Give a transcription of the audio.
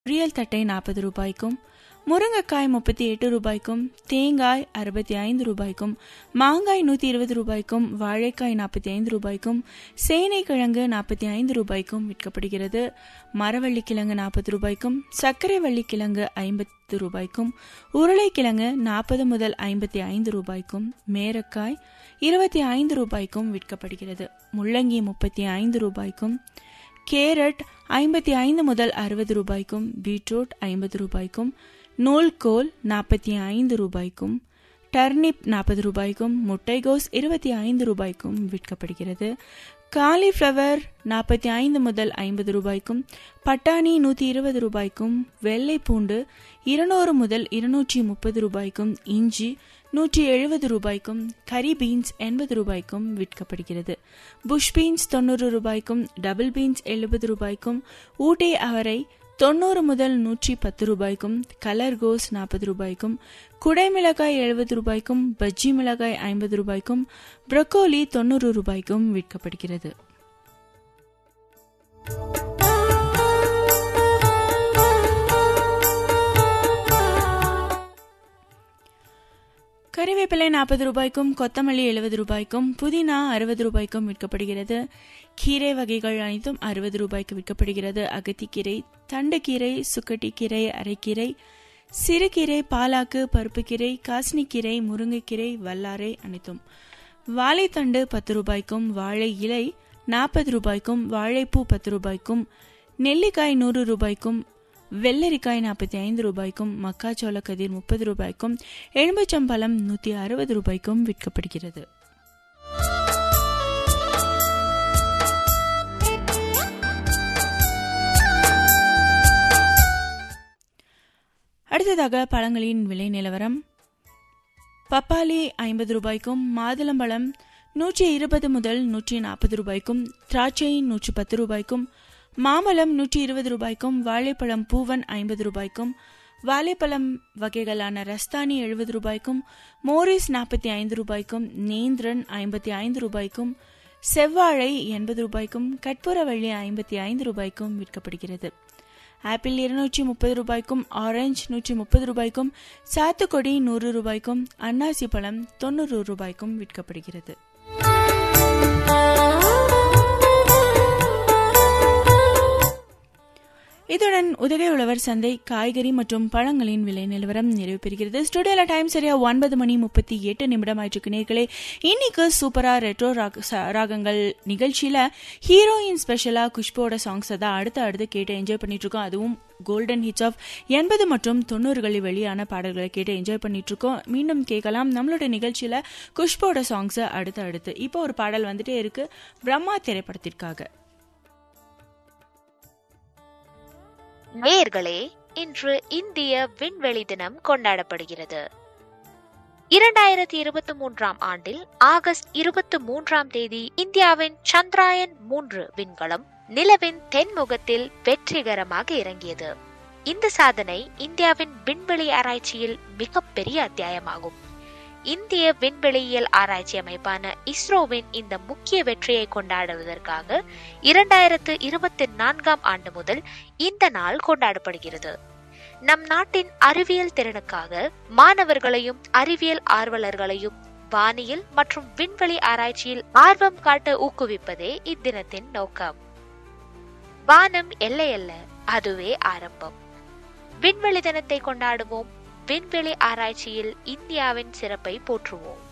பொரியல் தட்டை நாற்பது ரூபாய்க்கும் முருங்கைக்காய் முப்பத்தி எட்டு ரூபாய்க்கும் தேங்காய் அறுபத்தி ஐந்து ரூபாய்க்கும் மாங்காய் நூற்றி இருபது ரூபாய்க்கும் வாழைக்காய் நாற்பத்தி ஐந்து ரூபாய்க்கும் சேனைக்கிழங்கு நாற்பத்தி ஐந்து ரூபாய்க்கும் விற்கப்படுகிறது மரவள்ளி கிழங்கு நாற்பது ரூபாய்க்கும் சர்க்கரை வள்ளி கிழங்கு ஐம்பத்து ரூபாய்க்கும் உருளைக்கிழங்கு நாற்பது முதல் ஐம்பத்தி ஐந்து ரூபாய்க்கும் மேரக்காய் இருபத்தி ஐந்து ரூபாய்க்கும் விற்கப்படுகிறது முள்ளங்கி முப்பத்தி ஐந்து ரூபாய்க்கும் கேரட் ஐம்பத்தி ஐந்து முதல் அறுபது ரூபாய்க்கும் பீட்ரூட் ஐம்பது ரூபாய்க்கும் நூல்கோல் நாற்பத்தி ஐந்து ரூபாய்க்கும் டர்னிப் நாற்பது ரூபாய்க்கும் முட்டைகோஸ் இருபத்தி ஐந்து ரூபாய்க்கும் விற்கப்படுகிறது காலிஃப்ளவர் நாற்பத்தி ஐந்து முதல் ஐம்பது ரூபாய்க்கும் பட்டாணி நூற்றி இருபது ரூபாய்க்கும் வெள்ளை பூண்டு இருநூறு முதல் இருநூற்றி முப்பது ரூபாய்க்கும் இஞ்சி நூற்றி எழுபது ரூபாய்க்கும் கரி பீன்ஸ் எண்பது ரூபாய்க்கும் விற்கப்படுகிறது புஷ் பீன்ஸ் தொண்ணூறு ரூபாய்க்கும் டபுள் பீன்ஸ் எழுபது ரூபாய்க்கும் ஊட்டை அவரை தொண்ணூறு முதல் நூற்றி பத்து ரூபாய்க்கும் கலர் கோஸ் நாற்பது ரூபாய்க்கும் குடை மிளகாய் எழுபது ரூபாய்க்கும் பஜ்ஜி மிளகாய் ஐம்பது ரூபாய்க்கும் ப்ரொக்கோலி தொண்ணூறு ரூபாய்க்கும் விற்கப்படுகிறது கறிவேப்பிலை நாற்பது ரூபாய்க்கும் கொத்தமல்லி எழுபது ரூபாய்க்கும் புதினா அறுபது ரூபாய்க்கும் விற்கப்படுகிறது கீரை வகைகள் அனைத்தும் அறுபது ரூபாய்க்கு விற்கப்படுகிறது அகத்திக்கீரை தண்டுக்கீரை சுக்கட்டிக்கீரை அரைக்கீரை சிறுகீரை பாலாக்கு பருப்புக்கீரை காசினிக்கீரை முருங்கைக்கீரை வல்லாரை அனைத்தும் வாழைத்தண்டு பத்து ரூபாய்க்கும் வாழை இலை நாற்பது ரூபாய்க்கும் வாழைப்பூ பத்து ரூபாய்க்கும் நெல்லிக்காய் நூறு ரூபாய்க்கும் வெள்ளரிக்காய் நாற்பத்தி ஐந்து ரூபாய்க்கும் மக்காச்சோள கதிர் முப்பது ரூபாய்க்கும் எலும்பச்சம்பழம் நூற்றி அறுபது ரூபாய்க்கும் விற்கப்படுகிறது அடுத்ததாக பழங்களின் விலை நிலவரம் பப்பாளி ஐம்பது ரூபாய்க்கும் மாதுளம்பழம் நூற்றி இருபது முதல் நூற்றி நாற்பது ரூபாய்க்கும் திராட்சை நூற்றி பத்து ரூபாய்க்கும் மாம்பழம் நூற்றி இருபது ரூபாய்க்கும் வாழைப்பழம் பூவன் ஐம்பது ரூபாய்க்கும் வாழைப்பழம் வகைகளான ரஸ்தானி எழுபது ரூபாய்க்கும் மோரிஸ் நாற்பத்தி ஐந்து ரூபாய்க்கும் நேந்திரன் ஐம்பத்தி ஐந்து ரூபாய்க்கும் செவ்வாழை எண்பது ரூபாய்க்கும் கற்பூரவள்ளி ஐம்பத்தி ஐந்து ரூபாய்க்கும் விற்கப்படுகிறது ஆப்பிள் இருநூற்றி முப்பது ரூபாய்க்கும் ஆரஞ்சு நூற்றி முப்பது ரூபாய்க்கும் சாத்துக்கொடி நூறு ரூபாய்க்கும் அன்னாசி பழம் தொண்ணூறு ரூபாய்க்கும் விற்கப்படுகிறது இத்துடன் உதகை உழவர் சந்தை காய்கறி மற்றும் பழங்களின் விலை நிலவரம் நிறைவு பெறுகிறது ஸ்டுடியோல டைம் சரியா ஒன்பது மணி முப்பத்தி எட்டு நிமிடம் ஆயிட்டு நேர்களே இன்னைக்கு சூப்பரா ரெட்ரோ ராகங்கள் நிகழ்ச்சியில ஹீரோயின் ஸ்பெஷலா குஷ்போட சாங்ஸ் தான் அடுத்து அடுத்து கேட்டு என்ஜாய் பண்ணிட்டு இருக்கோம் அதுவும் கோல்டன் ஹிட்ஸ் ஆஃப் எண்பது மற்றும் தொண்ணூறுகளில் வெளியான பாடல்களை கேட்டு என்ஜாய் பண்ணிட்டு இருக்கோம் மீண்டும் கேட்கலாம் நம்மளோட நிகழ்ச்சியில குஷ்போட சாங்ஸ் அடுத்து அடுத்து இப்போ ஒரு பாடல் வந்துட்டே இருக்கு பிரம்மா திரைப்படத்திற்காக நேயர்களே இன்று இந்திய விண்வெளி தினம் கொண்டாடப்படுகிறது இரண்டாயிரத்தி இருபத்தி மூன்றாம் ஆண்டில் ஆகஸ்ட் இருபத்தி மூன்றாம் தேதி இந்தியாவின் சந்திராயன் மூன்று விண்கலம் நிலவின் தென்முகத்தில் வெற்றிகரமாக இறங்கியது இந்த சாதனை இந்தியாவின் விண்வெளி ஆராய்ச்சியில் மிகப்பெரிய அத்தியாயமாகும் இந்திய விண்வெளியியல் ஆராய்ச்சி அமைப்பான இஸ்ரோவின் இந்த முக்கிய வெற்றியை கொண்டாடுவதற்காக இரண்டாயிரத்து இருபத்தி நான்காம் ஆண்டு முதல் இந்த நாள் கொண்டாடப்படுகிறது நம் நாட்டின் அறிவியல் திறனுக்காக மாணவர்களையும் அறிவியல் ஆர்வலர்களையும் வானியல் மற்றும் விண்வெளி ஆராய்ச்சியில் ஆர்வம் காட்ட ஊக்குவிப்பதே இத்தினத்தின் நோக்கம் வானம் எல்லையல்ல அதுவே ஆரம்பம் விண்வெளி தினத்தை கொண்டாடுவோம் விண்வெளி ஆராய்ச்சியில் இந்தியாவின் சிறப்பை போற்றுவோம்